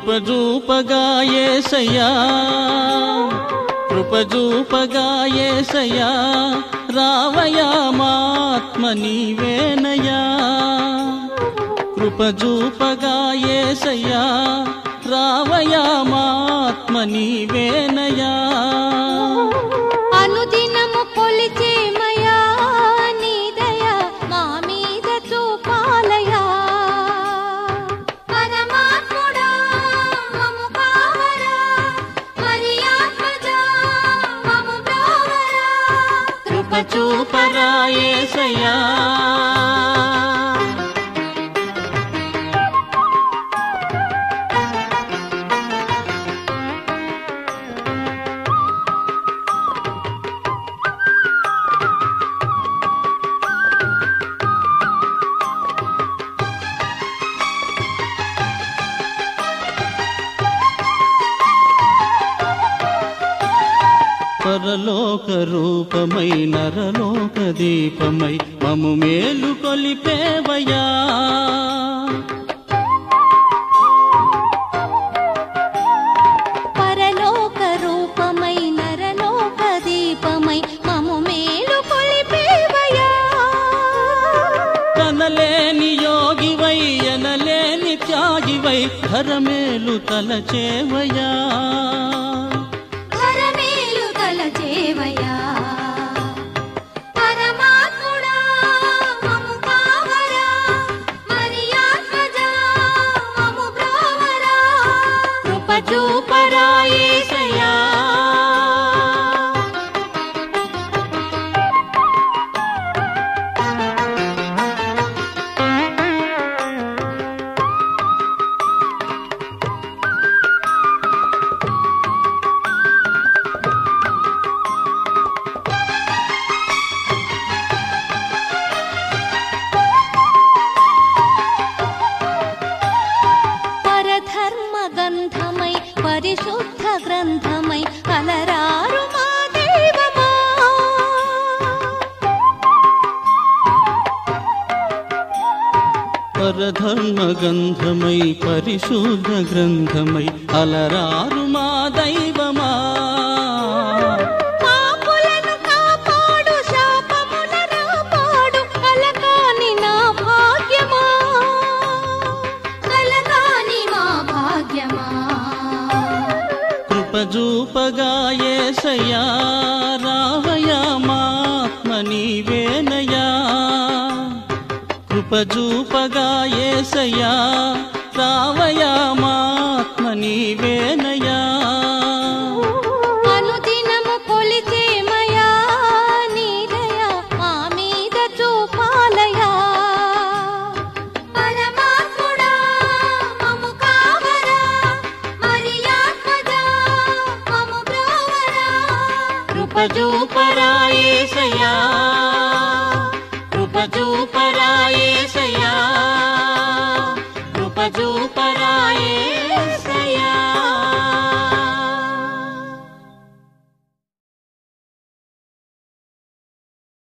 కృపజూపగాయేసయ్యా కృపజూపగాయేసయ్యా రావయా మాత్మ నీవేనయా కృపజూపగాయేసయ్యా రావయా మాత్మ నీవేనయా అనుదినము కొలిచేమయా నీ దయ మా మీద చూపాలయా పరమాత్ముడా మము కావరా మరి ఆత్మజా మము బ్రోవరా కృపచూపరాయేసయ్యా పరలోక రూపమై నరలోక దీపమై మము మేలు కొలిపేవయా పరలోక రూపమై నరలోక దీపమై మము మేలు కొలిపేవయా కనలేని యోగివై ఎనలేని త్యాగివై ధరమేలు తలచేవయా కరమేలు తలచేవయా పరమాత్ముడా మము కావరా మరి ఆత్మజా మము బ్రోవరా కృపచూపరాయేసయ్యా పరధర్మ గంధమై పరిశుద్ధ గ్రంథమై అలరారు మా దైవమా పరధర్మ గంధమై పరిశుద్ధ గ్రంథమై అలరారు మా దైవమా పాపులను కాపాడు శాపముల రాపాడు కలకాని నా భాగ్యమా కలకాని మా భాగ్యమా కృపజూపగాయేసయ్యా రావయా మాత్మ నీవేనయా కృపజూపగాయేసయ్యా రావయా మాత్మ నీవేనయా అనుదినము కొలిచేమయా నీ దయ మా మీద చూపాలయా పరమాత్ముడా మము కావరా మరి ఆత్మజా మము బ్రోవరా కృపజూపరాయేసయ్యా కృపజూపరాయేసయ్యా కృపజూపరా